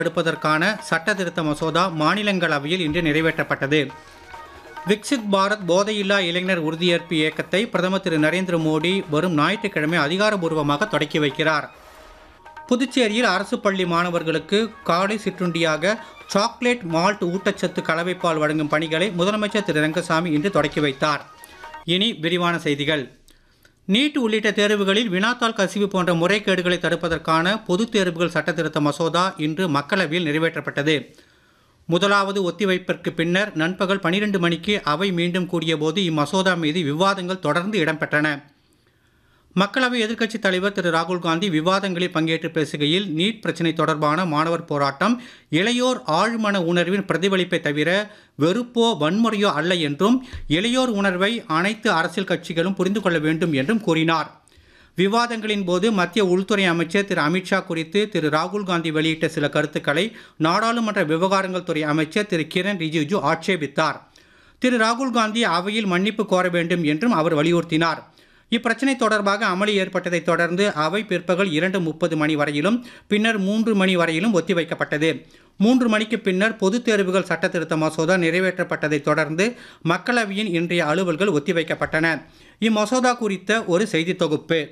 தடுப்பதற்கான சட்ட திருத்த மசோதா மாநிலங்களவையில் இன்று நிறைவேற்றப்பட்டது விக்சித் பாரத் போதையில்லா இளைஞர் உறுதியேற்பு இயக்கத்தை பிரதமர் திரு நரேந்திர மோடி வரும் ஞாயிற்றுக்கிழமை அதிகாரபூர்வமாக தொடக்கி வைக்கிறார் புதுச்சேரியில் அரசு பள்ளி மாணவர்களுக்கு காலை சிற்றுண்டியாக சாக்லேட் மால்ட் ஊட்டச்சத்து கலவைப்பால் வழங்கும் பணிகளை முதலமைச்சர் திரு ரங்கசாமி இன்று தொடக்கி வைத்தார் இனி விரிவான செய்திகள் நீட் உள்ளிட்ட தேர்வுகளில் வினாத்தாள் கசிவு போன்ற முறைகேடுகளை தடுப்பதற்கான பொதுத் தேர்வுகள் சட்ட திருத்த மசோதா இன்று மக்களவையில் நிறைவேற்றப்பட்டது முதலாவது ஒத்திவைப்பிற்கு பின்னர் நண்பகல் 12 மணிக்கு அவை மீண்டும் கூடியபோது இம்மசோதா மீது விவாதங்கள் தொடர்ந்து இடம்பெற்றன மக்களவை எதிர்க்கட்சித் தலைவர் திரு ராகுல் காந்தி விவாதங்களில் பங்கேற்று பேசுகையில் நீட் பிரச்சினை தொடர்பான மாணவர் போராட்டம் இளையோர் ஆழ்மன உணர்வின் பிரதிபலிப்பை தவிர வெறுப்போ வன்முறையோ அல்ல என்றும் இளையோர் உணர்வை அனைத்து அரசியல் கட்சிகளும் புரிந்து கொள்ள வேண்டும் என்றும் கூறினார் விவாதங்களின் போது மத்திய உள்துறை அமைச்சர் திரு அமித்ஷா குறித்து திரு ராகுல் காந்தி வெளியிட்ட சில கருத்துக்களை நாடாளுமன்ற விவகாரங்கள் துறை அமைச்சர் திரு கிரண் ரிஜிஜு ஆட்சேபித்தார் திரு ராகுல் காந்தி அவையில் மன்னிப்பு கோர வேண்டும் என்றும் அவர் வலியுறுத்தினார் இப்பிரச்சினை தொடர்பாக அமளி ஏற்பட்டதைத் தொடர்ந்து அவை பிற்பகல் இரண்டு முப்பது மணி வரையிலும் பின்னர் மூன்று மணி வரையிலும் ஒத்திவைக்கப்பட்டது மூன்று மணிக்கு பின்னர் பொதுத் தேர்வுகள் சட்ட திருத்த மசோதா நிறைவேற்றப்பட்டதைத் தொடர்ந்து மக்களவையின் இன்றைய அலுவல்கள் ஒத்திவைக்கப்பட்டன இம்மசோதா குறித்த ஒரு செய்தி தொகுப்பு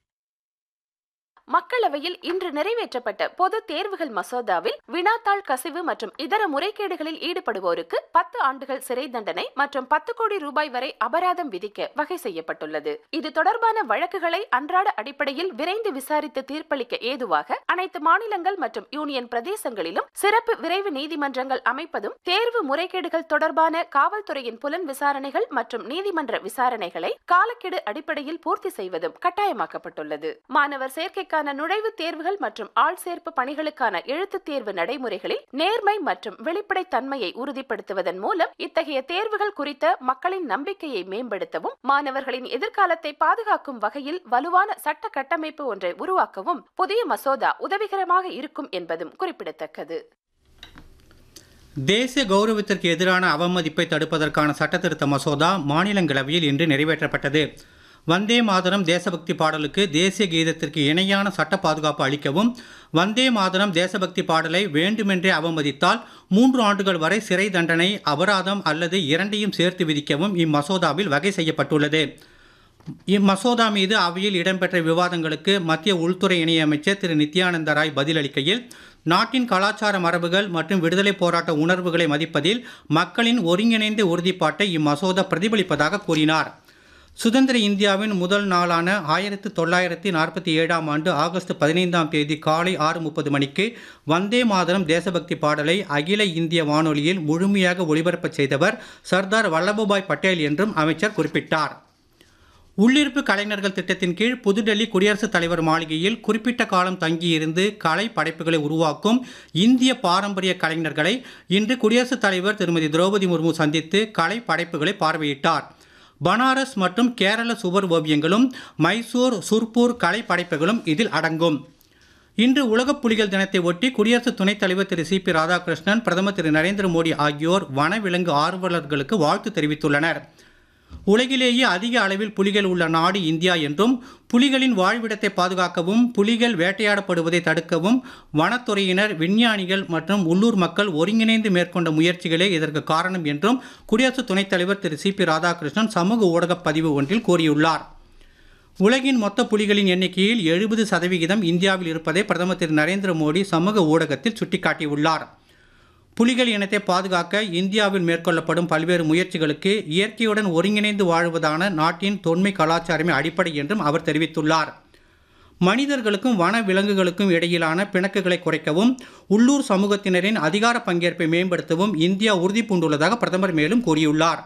மக்களவையில் இன்று நிறைவேற்றப்பட்ட பொது தேர்வுகள் மசோதாவில் வினாத்தாள் கசிவு மற்றும் இதர முறைகேடுகளில் ஈடுபடுவோருக்கு பத்து ஆண்டுகள் சிறை தண்டனை மற்றும் பத்து கோடி ரூபாய் வரை அபராதம் விதிக்க வகை செய்யப்பட்டுள்ளது இது தொடர்பான வழக்குகளை அன்றாட அடிப்படையில் விரைந்து விசாரித்து தீர்ப்பளிக்க ஏதுவாக அனைத்து மாநிலங்கள் மற்றும் யூனியன் பிரதேசங்களிலும் சிறப்பு விரைவு நீதிமன்றங்கள் அமைப்பதும் தேர்வு முறைகேடுகள் தொடர்பான காவல்துறையின் புலன் விசாரணைகள் மற்றும் நீதிமன்ற விசாரணைகளை காலக்கெடு அடிப்படையில் பூர்த்தி செய்வதும் கட்டாயமாக்கப்பட்டுள்ளது மாணவர் சேர்க்கைக்கான நுழைவுத் தேர்வுகள் மற்றும் ஆள் சேர்ப்பு பணிகளுக்கான எழுத்துத் தேர்வு நடைமுறைகளில் நேர்மை மற்றும் வெளிப்படைத் தன்மையை உறுதிப்படுத்துவதன் மூலம் இத்தகைய தேர்வுகள் குறித்த மக்களின் நம்பிக்கையை மேம்படுத்தவும் மாணவர்களின் எதிர்காலத்தை பாதுகாக்கும் வகையில் வலுவான சட்ட கட்டமைப்பு ஒன்றை உருவாக்கவும் புதிய மசோதா உதவிகரமாக இருக்கும் என்பதும் குறிப்பிடத்தக்கது தேசிய கௌரவத்திற்கு எதிரான அவமதிப்பை தடுப்பதற்கான சட்டத்திருத்த மசோதா மாநிலங்களவையில் இன்று நிறைவேற்றப்பட்டது வந்தே மாதரம் தேசபக்தி பாடலுக்கு தேசிய கீதத்திற்கு இணையான சட்ட பாதுகாப்பு அளிக்கவும் வந்தே மாதரம் தேசபக்தி பாடலை வேண்டுமென்றே அவமதித்தால் மூன்று ஆண்டுகள் வரை சிறை தண்டனை அபராதம் அல்லது இரண்டையும் சேர்த்து விதிக்கவும் இம்மசோதாவில் வகை செய்யப்பட்டுள்ளது இம்மசோதா மீது அவையில் இடம்பெற்ற விவாதங்களுக்கு மத்திய உள்துறை இணையமைச்சர் திரு நித்யானந்த ராய் பதிலளிக்கையில் நாட்டின் கலாச்சார மரபுகள் மற்றும் விடுதலை போராட்ட உணர்வுகளை மதிப்பதில் மக்களின் ஒருங்கிணைந்த உறுதிப்பாட்டை இம்மசோதா பிரதிபலிப்பதாக கூறினார் சுதந்திர இந்தியாவின் முதல் நாளான ஆயிரத்து தொள்ளாயிரத்தி நாற்பத்தி ஏழாம் ஆண்டு ஆகஸ்ட் பதினைந்தாம் தேதி காலை ஆறு முப்பது மணிக்கு வந்தே மாதரம் தேசபக்தி பாடலை அகில இந்திய வானொலியில் முழுமையாக ஒளிபரப்பச் செய்தவர் சர்தார் வல்லபபாய் பட்டேல் என்றும் அமைச்சர் குறிப்பிட்டார் உள்ளிருப்பு கலைஞர்கள் திட்டத்தின் கீழ் புதுடெல்லி குடியரசுத் தலைவர் மாளிகையில் குறிப்பிட்ட காலம் தங்கியிருந்து கலை படைப்புகளை உருவாக்கும் இந்திய பாரம்பரிய கலைஞர்களை இன்று குடியரசுத் தலைவர் திருமதி திரௌபதி முர்மு சந்தித்து கலை படைப்புகளை பார்வையிட்டார் பனாரஸ் மற்றும் கேரள சுவர் ஓவியங்களும் மைசூர் சுர்பூர் கலை படைப்புகளும் இதில் அடங்கும் இன்று உலக புலிகள் தினத்தை ஒட்டி குடியரசு துணைத் தலைவர் திரு சி பி ராதாகிருஷ்ணன் பிரதமர் திரு நரேந்திர மோடி ஆகியோர் வனவிலங்கு ஆர்வலர்களுக்கு வாழ்த்து தெரிவித்துள்ளனர் உலகிலேயே அதிக அளவில் புலிகள் உள்ள நாடு இந்தியா என்றும் புலிகளின் வாழ்விடத்தை பாதுகாக்கவும் புலிகள் வேட்டையாடப்படுவதை தடுக்கவும் வனத்துறையினர் விஞ்ஞானிகள் மற்றும் உள்ளூர் மக்கள் ஒருங்கிணைந்து மேற்கொண்ட முயற்சிகளே இதற்கு காரணம் என்றும் குடியரசு துணைத் தலைவர் திரு சி பி ராதாகிருஷ்ணன் சமூக ஊடகப் பதிவு ஒன்றில் கூறியுள்ளார் உலகின் மொத்த புலிகளின் எண்ணிக்கையில் எழுபது சதவிகிதம் இந்தியாவில் இருப்பதை பிரதமர் திரு நரேந்திர மோடி சமூக ஊடகத்தில் சுட்டிக்காட்டியுள்ளார் புலிகள் இனத்தை பாதுகாக்க இந்தியாவில் மேற்கொள்ளப்படும் பல்வேறு முயற்சிகளுக்கு இயற்கையுடன் ஒருங்கிணைந்து வாழ்வதான நாட்டின் தொன்மை கலாச்சாரமே அடிப்படை என்றும் அவர் தெரிவித்துள்ளார் மனிதர்களுக்கும் வன விலங்குகளுக்கும் இடையிலான பிணக்குகளை குறைக்கவும் உள்ளூர் சமூகத்தினரின் அதிகார பங்கேற்பை மேம்படுத்தவும் இந்தியா உறுதி பூண்டுள்ளதாக பிரதமர் மேலும் கூறியுள்ளார்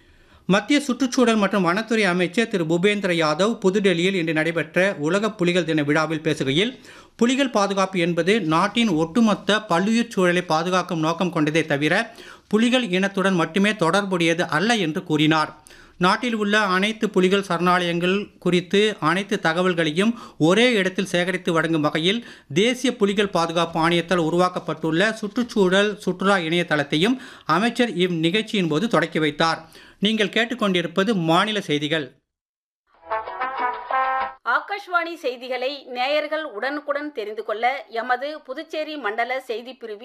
மத்திய சுற்றுச்சூழல் மற்றும் வனத்துறை அமைச்சர் திரு பூபேந்திர யாதவ் புதுடெல்லியில் இன்று நடைபெற்ற உலக புலிகள் தின விழாவில் பேசுகையில் புலிகள் பாதுகாப்பு என்பது நாட்டின் ஒட்டுமொத்த பல்லுயிர் சூழலை பாதுகாக்கும் நோக்கம் கொண்டதே தவிர புலிகள் இனத்துடன் மட்டுமே தொடர்புடையது அல்ல என்று கூறினார் நாட்டில் உள்ள அனைத்து புலிகள் சரணாலயங்கள் குறித்து அனைத்து தகவல்களையும் ஒரே இடத்தில் சேகரித்து வழங்கும் வகையில் தேசிய புலிகள் பாதுகாப்பு ஆணையத்தால் உருவாக்கப்பட்டுள்ள சுற்றுச்சூழல் சுற்றுலா இணையதளத்தையும் அமைச்சர் இந்நிகழ்ச்சியின் போது தொடக்கி வைத்தார் நீங்கள் கேட்டுக்கொண்டிருப்பது மாநில செய்திகள் ஆகாஷ் ஆகாஷ்வாணி செய்திகளை நேயர்கள் உடனுக்குடன் தெரிந்து கொள்ள எமது புதுச்சேரி மண்டல செய்திப் பிரிவின்